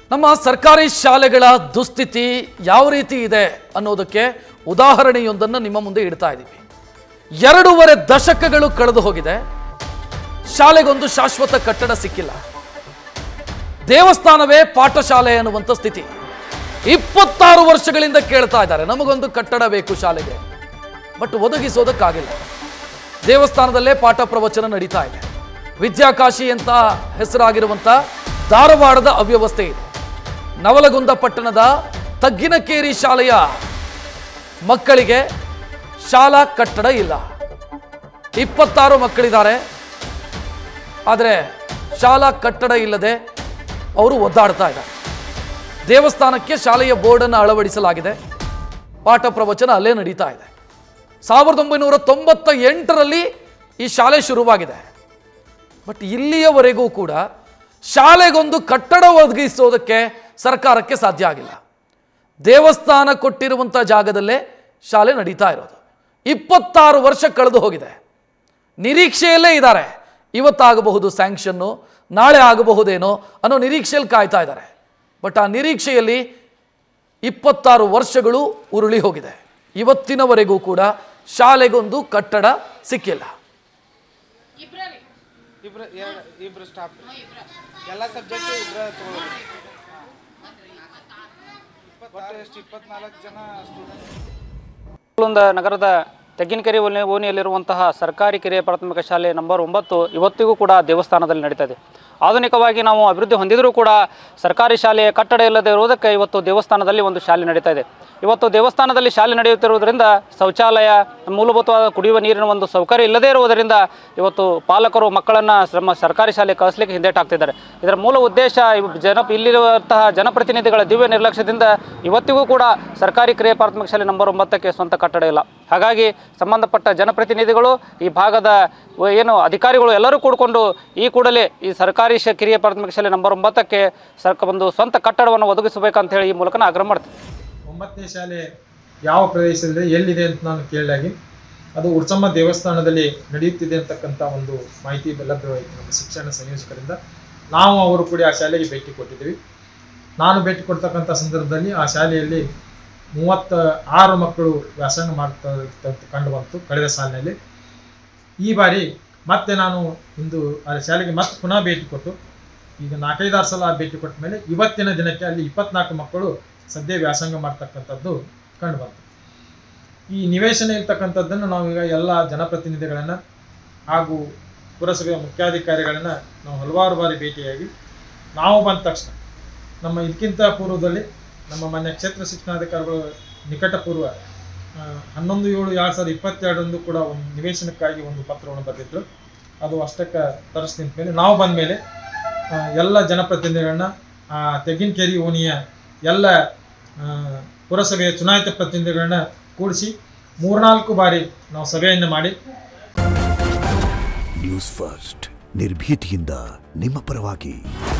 ನಮ್ಮ ಸರ್ಕಾರಿ ಶಾಲೆಗಳ ದುಸ್ಥಿತಿ ಯಾವ ರೀತಿ ಇದೆ ಅನ್ನೋದಕ್ಕೆ ಉದಾಹರಣೆಯೊಂದನ್ನು ನಿಮ್ಮ ಮುಂದೆ ಇಡ್ತಾ ಇದ್ದೀವಿ ಎರಡೂವರೆ ದಶಕಗಳು ಕಳೆದು ಹೋಗಿದೆ ಶಾಲೆಗೊಂದು ಶಾಶ್ವತ ಕಟ್ಟಡ ಸಿಕ್ಕಿಲ್ಲ ದೇವಸ್ಥಾನವೇ ಪಾಠಶಾಲೆ ಅನ್ನುವಂಥ ಸ್ಥಿತಿ ಇಪ್ಪತ್ತಾರು ವರ್ಷಗಳಿಂದ ಕೇಳ್ತಾ ಇದ್ದಾರೆ ನಮಗೊಂದು ಕಟ್ಟಡ ಬೇಕು ಶಾಲೆಗೆ ಬಟ್ ಒದಗಿಸೋದಕ್ಕಾಗಿಲ್ಲ ದೇವಸ್ಥಾನದಲ್ಲೇ ಪಾಠ ಪ್ರವಚನ ನಡೀತಾ ಇದೆ ವಿದ್ಯಾಕಾಶಿ ಅಂತ ಹೆಸರಾಗಿರುವಂಥ ಧಾರವಾಡದ ಅವ್ಯವಸ್ಥೆ ಇದೆ ನವಲಗುಂದ ಪಟ್ಟಣದ ತಗ್ಗಿನಕೇರಿ ಶಾಲೆಯ ಮಕ್ಕಳಿಗೆ ಶಾಲಾ ಕಟ್ಟಡ ಇಲ್ಲ ಇಪ್ಪತ್ತಾರು ಮಕ್ಕಳಿದ್ದಾರೆ ಆದರೆ ಶಾಲಾ ಕಟ್ಟಡ ಇಲ್ಲದೆ ಅವರು ಒದ್ದಾಡ್ತಾ ಇದ್ದಾರೆ ದೇವಸ್ಥಾನಕ್ಕೆ ಶಾಲೆಯ ಬೋರ್ಡನ್ನು ಅಳವಡಿಸಲಾಗಿದೆ ಪಾಠ ಪ್ರವಚನ ಅಲ್ಲೇ ನಡೀತಾ ಇದೆ ಸಾವಿರದ ಒಂಬೈನೂರ ತೊಂಬತ್ತ ಎಂಟರಲ್ಲಿ ಈ ಶಾಲೆ ಶುರುವಾಗಿದೆ ಬಟ್ ಇಲ್ಲಿಯವರೆಗೂ ಕೂಡ ಶಾಲೆಗೊಂದು ಕಟ್ಟಡ ಒದಗಿಸೋದಕ್ಕೆ ಸರ್ಕಾರಕ್ಕೆ ಸಾಧ್ಯ ಆಗಿಲ್ಲ ದೇವಸ್ಥಾನ ಕೊಟ್ಟಿರುವಂಥ ಜಾಗದಲ್ಲೇ ಶಾಲೆ ನಡೀತಾ ಇರೋದು ಇಪ್ಪತ್ತಾರು ವರ್ಷ ಕಳೆದು ಹೋಗಿದೆ ನಿರೀಕ್ಷೆಯಲ್ಲೇ ಇದ್ದಾರೆ ಇವತ್ತಾಗಬಹುದು ಸ್ಯಾಂಕ್ಷನ್ನು ನಾಳೆ ಆಗಬಹುದೇನೋ ಅನ್ನೋ ನಿರೀಕ್ಷೆಯಲ್ಲಿ ಕಾಯ್ತಾ ಇದ್ದಾರೆ ಬಟ್ ಆ ನಿರೀಕ್ಷೆಯಲ್ಲಿ ಇಪ್ಪತ್ತಾರು ವರ್ಷಗಳು ಉರುಳಿ ಹೋಗಿದೆ ಇವತ್ತಿನವರೆಗೂ ಕೂಡ ಶಾಲೆಗೊಂದು ಕಟ್ಟಡ ಸಿಕ್ಕಿಲ್ಲ ಇಬ್ರು ಎರಡು ಇಬ್ರು ಸ್ಟಾಫ್ ಎಲ್ಲ ಸಬ್ಜೆಕ್ಟ್ ಇಬ್ರ ತಗೊಳ್ಳೋದು ಒಟ್ಟು ಎಷ್ಟು ಇಪ್ಪತ್ನಾಲ್ಕು ಜನ ಸ್ಟೂಡೆಂಟ್ ಒಂದು ನಗರದ ತೆಗ್ಗಿನಕೆರೆ ಓಣಿ ಓಣಿಯಲ್ಲಿರುವಂತಹ ಸರ್ಕಾರಿ ಕಿರಿಯ ಪ್ರಾಥಮಿಕ ಶಾಲೆ ನಂಬರ್ ಒಂಬತ್ತು ಇವತ್ತಿಗೂ ಕೂಡ ದೇವಸ್ಥಾನದಲ್ಲಿ ನಡೀತಾ ಇದೆ ಆಧುನಿಕವಾಗಿ ನಾವು ಅಭಿವೃದ್ಧಿ ಹೊಂದಿದರೂ ಕೂಡ ಸರ್ಕಾರಿ ಶಾಲೆಯ ಕಟ್ಟಡ ಇಲ್ಲದೆ ಇರುವುದಕ್ಕೆ ಇವತ್ತು ದೇವಸ್ಥಾನದಲ್ಲಿ ಒಂದು ಶಾಲೆ ನಡೀತಾ ಇದೆ ಇವತ್ತು ದೇವಸ್ಥಾನದಲ್ಲಿ ಶಾಲೆ ನಡೆಯುತ್ತಿರುವುದರಿಂದ ಶೌಚಾಲಯ ಮೂಲಭೂತವಾದ ಕುಡಿಯುವ ನೀರಿನ ಒಂದು ಸೌಕರ್ಯ ಇಲ್ಲದೇ ಇರುವುದರಿಂದ ಇವತ್ತು ಪಾಲಕರು ಮಕ್ಕಳನ್ನು ನಮ್ಮ ಸರ್ಕಾರಿ ಶಾಲೆ ಕಳಿಸ್ಲಿಕ್ಕೆ ಹಿಂದೇಟಾಗ್ತಿದ್ದಾರೆ ಇದರ ಮೂಲ ಉದ್ದೇಶ ಇವ್ ಜನ ಇಲ್ಲಿರುವಂತಹ ಜನಪ್ರತಿನಿಧಿಗಳ ದಿವ್ಯ ನಿರ್ಲಕ್ಷ್ಯದಿಂದ ಇವತ್ತಿಗೂ ಕೂಡ ಸರ್ಕಾರಿ ಕಿರಿಯ ಪ್ರಾಥಮಿಕ ಶಾಲೆ ನಂಬರ್ ಒಂಬತ್ತಕ್ಕೆ ಸ್ವಂತ ಕಟ್ಟಡ ಇಲ್ಲ ಹಾಗಾಗಿ ಸಂಬಂಧಪಟ್ಟ ಜನಪ್ರತಿನಿಧಿಗಳು ಈ ಭಾಗದ ವ- ಏನು ಅಧಿಕಾರಿಗಳು ಎಲ್ಲರೂ ಕೂಡಿಕೊಂಡು ಈ ಕೂಡಲೇ ಈ ಸರ್ಕಾರಿ ಶ ಕಿರಿಯ ಪ್ರಾಥಮಿಕ ಶಾಲೆ ನಂಬರ್ ಒಂಬತ್ತಕ್ಕೆ ಸರ್ಕ ಒಂದು ಸ್ವಂತ ಕಟ್ಟಡವನ್ನು ಒದಗಿಸಬೇಕಂತ ಹೇಳಿ ಈ ಮೂಲಕ ನಾನು ಆಗ್ರಹ ಮಾಡ್ತೀನಿ ಒಂಬತ್ತನೇ ಶಾಲೆ ಯಾವ ಪ್ರದೇಶದಲ್ಲಿ ಎಲ್ಲಿದೆ ಅಂತ ನಾನು ಕೇಳಿದಾಗೆ ಅದು ಉಡ್ಸಮ್ಮ ದೇವಸ್ಥಾನದಲ್ಲಿ ನಡೆಯುತ್ತಿದೆ ಅಂತಕ್ಕಂಥ ಒಂದು ಮಾಹಿತಿ ಲಭ್ಯವಾಯಿತು ನಮ್ಮ ಶಿಕ್ಷಣ ಸಂಯೋಜಕರಿಂದ ನಾವು ಅವರು ಕೂಡ ಆ ಶಾಲೆಗೆ ಭೇಟಿ ಕೊಟ್ಟಿದ್ದೀವಿ ನಾನು ಭೇಟಿ ಕೊಡ್ತಕ್ಕಂಥ ಸಂದರ್ಭದಲ್ಲಿ ಆ ಶಾಲೆಯಲ್ಲಿ ಮೂವತ್ತ ಆರು ಮಕ್ಕಳು ವ್ಯಾಸಂಗ ಮಾಡ್ತಾ ಇರ್ತಂತ ಕಂಡು ಬಂತು ಕಳೆದ ಸಾಲಿನಲ್ಲಿ ಈ ಬಾರಿ ಮತ್ತೆ ನಾನು ಇಂದು ಆ ಶಾಲೆಗೆ ಮತ್ತೆ ಪುನಃ ಭೇಟಿ ಕೊಟ್ಟು ಈಗ ನಾಲ್ಕೈದಾರು ಸಲ ಭೇಟಿ ಕೊಟ್ಟ ಮೇಲೆ ಇವತ್ತಿನ ದಿನಕ್ಕೆ ಅಲ್ಲಿ ಇಪ್ಪತ್ನಾಲ್ಕು ಮಕ್ಕಳು ಸದ್ಯ ವ್ಯಾಸಂಗ ಮಾಡ್ತಕ್ಕಂಥದ್ದು ಕಂಡು ಬಂತು ಈ ನಿವೇಶನ ಇರ್ತಕ್ಕಂಥದ್ದನ್ನು ನಾವು ಈಗ ಎಲ್ಲ ಜನಪ್ರತಿನಿಧಿಗಳನ್ನು ಹಾಗೂ ಪುರಸಭೆಯ ಮುಖ್ಯಾಧಿಕಾರಿಗಳನ್ನು ನಾವು ಹಲವಾರು ಬಾರಿ ಭೇಟಿಯಾಗಿ ನಾವು ಬಂದ ತಕ್ಷಣ ನಮ್ಮ ಇದಕ್ಕಿಂತ ಪೂರ್ವದಲ್ಲಿ ನಮ್ಮ ಮನೆ ಕ್ಷೇತ್ರ ಶಿಕ್ಷಣಾಧಿಕಾರಿಗಳು ನಿಕಟ ಪೂರ್ವ ಆ, ಹನ್ನೊಂದು ಏಳು ಎರಡು ಸಾವಿರದ ಇಪ್ಪತ್ತೆರಡರಂದು ಕೂಡ ಒಂದು ನಿವೇಶನಕ್ಕಾಗಿ ಒಂದು ಪತ್ರವನ್ನು ಬರೆದಿದ್ರು ಅದು ಅಷ್ಟಕ್ಕೆ ತರಿಸಿ ನಿಂತ ಮೇಲೆ ನಾವು ಬಂದ ಮೇಲೆ ಆ, ಎಲ್ಲ ಜನಪ್ರತಿನಿಧಿಗಳನ್ನ ಆ ತೆಗ್ಗಿನಕೆರೆ ಓಣಿಯ ಎಲ್ಲ ಆ, ಪುರಸಭೆಯ ಚುನಾಯಿತ ಪ್ರತಿನಿಧಿಗಳನ್ನ ಕೂಡಿಸಿ ಮೂರ್ನಾಲ್ಕು ಬಾರಿ ನಾವು ಸಭೆಯನ್ನು ಮಾಡಿ ನ್ಯೂಸ್ ಫಸ್ಟ್ ನಿರ್ಭೀತಿಯಿಂದ ನಿಮ್ಮ ಪರವಾಗಿ